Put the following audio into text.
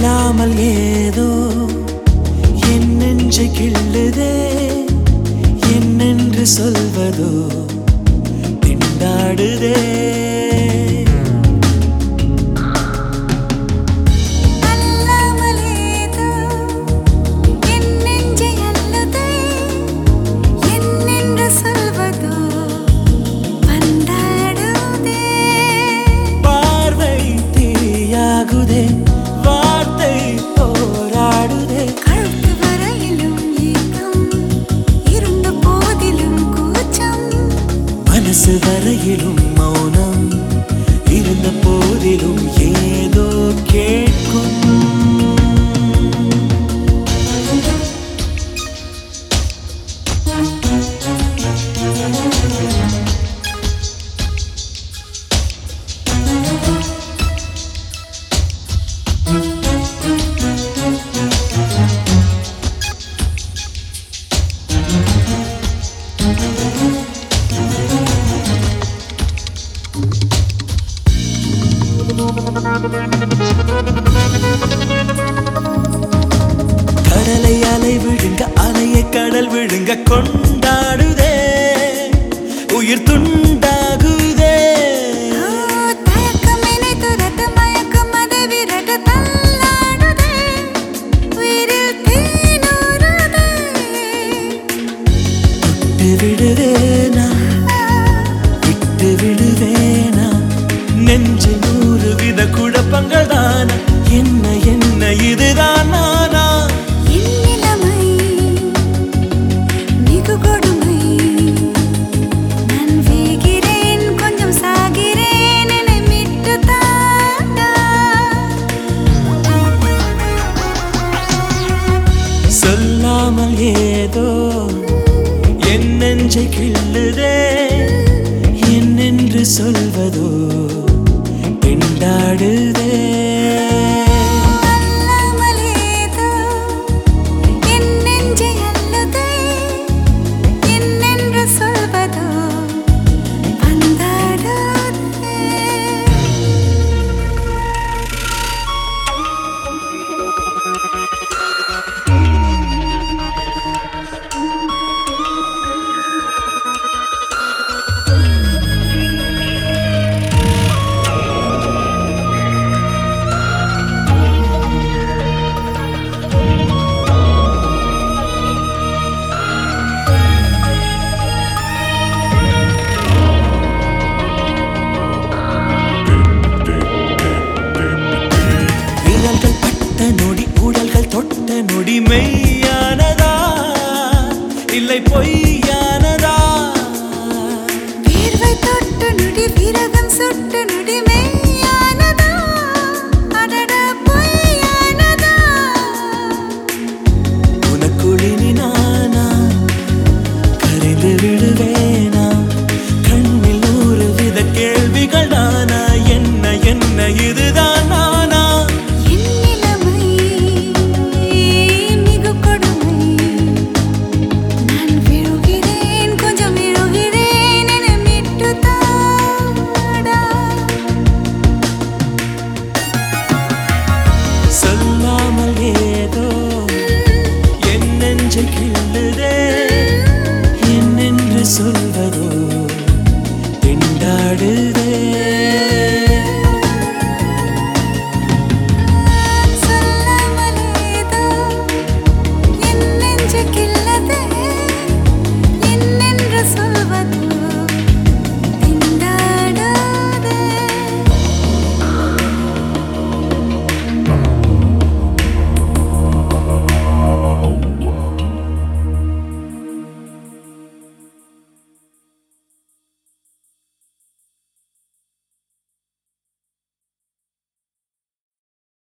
சொல்லாமல் ஏதோ என் நெஞ்சை கிள்ளுதே என்னென்று சொல்வதோ திண்டாடுதே அல்லாமலேதோ என் நெஞ்சை அல்லதே என்னென்று சொல்வதோ பந்தாடுதே பார்வை தீயாகுதே வார்த்தை போராடுதே கழுத்து வரையிலும் ஏக்கம் இருந்த போதிலும் கூச்சம் மனசு வரையிலும் மௌனம் இருந்த போதிலும் ஏதோ கேட்கும் கடலை அலை விழுங்க அலையை கடல் விழுங்க கொண்டாடுதே உயிர் துண்டாகுதே ஓ தயக்கம் என்னை துரத்த மயக்கம் அதை விரட்ட தள்ளாடுதே உயிரில் தேனூறுதே விட்டு விடுவேனா விட்டு விடுவேனா நெஞ்சு நூறு வித குழப்பங்கள் தானா என்ன என்ன இதுதான் நானா என் நிலைமை மிகு கொடுமை நான் வேகிறேன் கொஞ்சம் சாகிறேன் என்னை மீட்டு தாண்டா சொல்லாமல் ஏதோ என் நெஞ்சை கிள்ளுதே என்னென்று சொல்வதோ திண்டாடுதே அல்லாமலேதோ என் நெஞ்சை அல்லதே என்னென்று சொல்வதோ பந்தாடாதே விரல்கள் பட்ட நொடி உடல்கள் தொட்ட நொடி மெய்யானதா இல்லை பொய்யானதா வேர்வை தொட்டு நொடி விரகம் சுட்டு